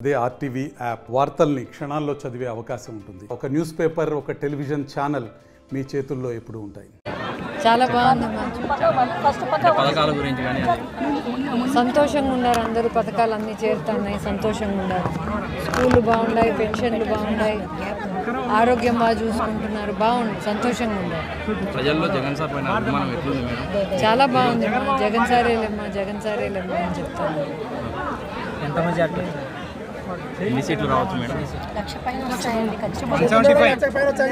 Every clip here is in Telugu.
అదే ఆర్టీవీ యాప్ వార్తల్ని క్షణాల్లో చదివే అవకాశం ఉంటుంది ఒక న్యూస్ పేపర్ ఒక టెలివిజన్ ఛానల్ మీ చేతుల్లో ఎప్పుడూ ఉంటాయి చాలా బాగుంది మా పథకాల గురించి కానీ సంతోషంగా ఉన్నారు అందరూ పథకాలు అన్నీ చేరుతున్నాయి సంతోషంగా ఉన్నారు స్కూళ్ళు బాగున్నాయి పెన్షన్లు బాగున్నాయి ఆరోగ్యం బాగా చూసుకుంటున్నారు బాగుంది సంతోషంగా ఉన్నారు ప్రజల్లో జగన్ సార్ పైన అభిమానం ఎట్లుంది మేడం చాలా బాగుంది మా జగన్ సారేలేమ్మా జగన్ సారేలేమ్మా అని చెప్తాను ఎంత మెజార్టీ ఎన్ని సీట్లు రావచ్చు మేడం లక్ష పైన వస్తాయండి ఖచ్చితంగా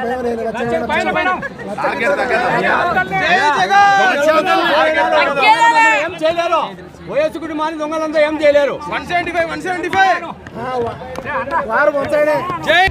ఏం చేయలేరు వైఎస్ కుటుంబాన్ని దొంగలంతా ఏం చేయలేరు one seventy five one seventy five వారు జై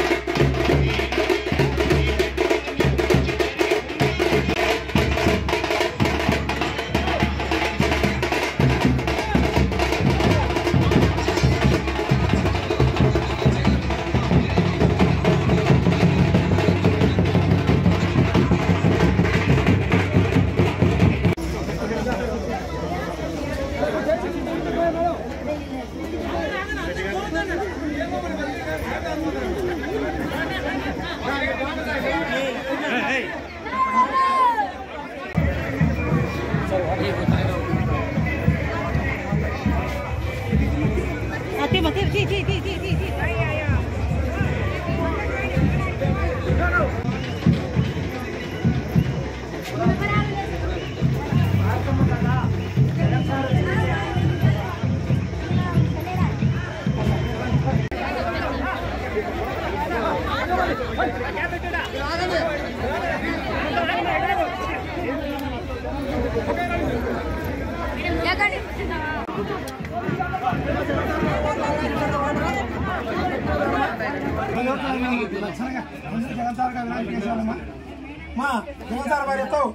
మా జగన్ సార్ వారి ఎత్తావు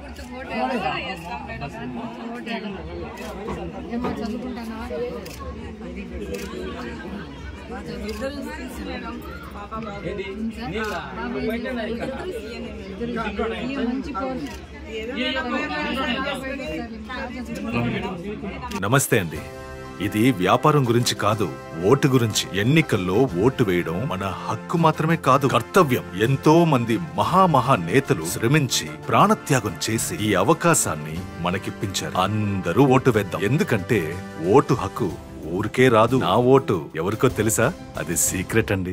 నమస్తే అండి ఇది వ్యాపారం గురించి కాదు ఓటు గురించి ఎన్నికల్లో ఓటు వేయడం మన హక్కు మాత్రమే కాదు కర్తవ్యం ఎంతో మంది మహామహా నేతలు శ్రమించి ప్రాణత్యాగం చేసి ఈ అవకాశాన్ని మనకిప్పించారు అందరూ ఓటు వేద్దాం ఎందుకంటే ఓటు హక్కు ఊరికే రాదు నా ఓటు ఎవరికో తెలుసా అది సీక్రెట్ అండి